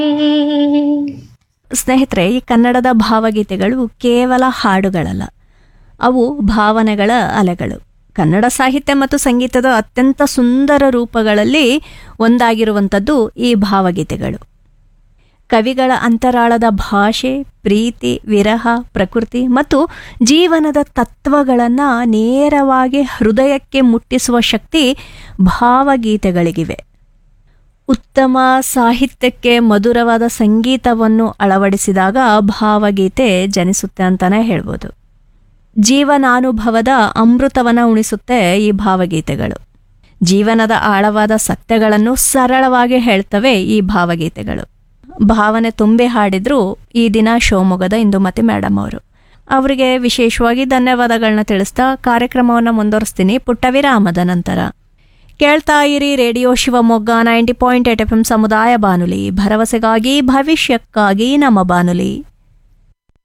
ಸ್ನೇಹಿತರೆ ಈ ಕನ್ನಡದ ಭಾವಗೀತೆಗಳು ಕೇವಲ ಹಾಡುಗಳಲ್ಲ ಅವು ಭಾವನೆಗಳ ಅಲೆಗಳು ಕನ್ನಡ ಸಾಹಿತ್ಯ ಮತ್ತು ಸಂಗೀತದ ಅತ್ಯಂತ ಸುಂದರ ರೂಪಗಳಲ್ಲಿ ಒಂದಾಗಿರುವಂಥದ್ದು ಈ ಭಾವಗೀತೆಗಳು ಕವಿಗಳ ಅಂತರಾಳದ ಭಾಷೆ ಪ್ರೀತಿ ವಿರಹ ಪ್ರಕೃತಿ ಮತ್ತು ಜೀವನದ ತತ್ವಗಳನ್ನು ನೇರವಾಗಿ ಹೃದಯಕ್ಕೆ ಮುಟ್ಟಿಸುವ ಶಕ್ತಿ ಭಾವಗೀತೆಗಳಿಗಿವೆ ಉತ್ತಮ ಸಾಹಿತ್ಯಕ್ಕೆ ಮಧುರವಾದ ಸಂಗೀತವನ್ನು ಅಳವಡಿಸಿದಾಗ ಭಾವಗೀತೆ ಜನಿಸುತ್ತೆ ಅಂತಾನೆ ಹೇಳ್ಬೋದು ಜೀವನಾನುಭವದ ಅಮೃತವನ್ನ ಉಣಿಸುತ್ತೆ ಈ ಭಾವಗೀತೆಗಳು ಜೀವನದ ಆಳವಾದ ಸತ್ಯಗಳನ್ನು ಸರಳವಾಗಿ ಹೇಳ್ತವೆ ಈ ಭಾವಗೀತೆಗಳು ಭಾವನೆ ತುಂಬಿ ಹಾಡಿದ್ರು ಈ ದಿನ ಶಿವಮೊಗ್ಗದ ಇಂದುಮತಿ ಮೇಡಮ್ ಅವರು ಅವರಿಗೆ ವಿಶೇಷವಾಗಿ ಧನ್ಯವಾದಗಳನ್ನ ತಿಳಿಸ್ತಾ ಕಾರ್ಯಕ್ರಮವನ್ನು ಮುಂದುವರಿಸ್ತೀನಿ ಪುಟ್ಟ ವಿರಾಮದ ನಂತರ ಕೇಳ್ತಾ ಇರಿ radio Shivamogga ninety point eight F M ಸಮುದಾಯ ಬಾನುಲಿ ಭರವಸೆಗಾಗಿ ಭವಿಷ್ಯಕ್ಕಾಗಿ ನಮ್ಮ ಬಾನುಲಿ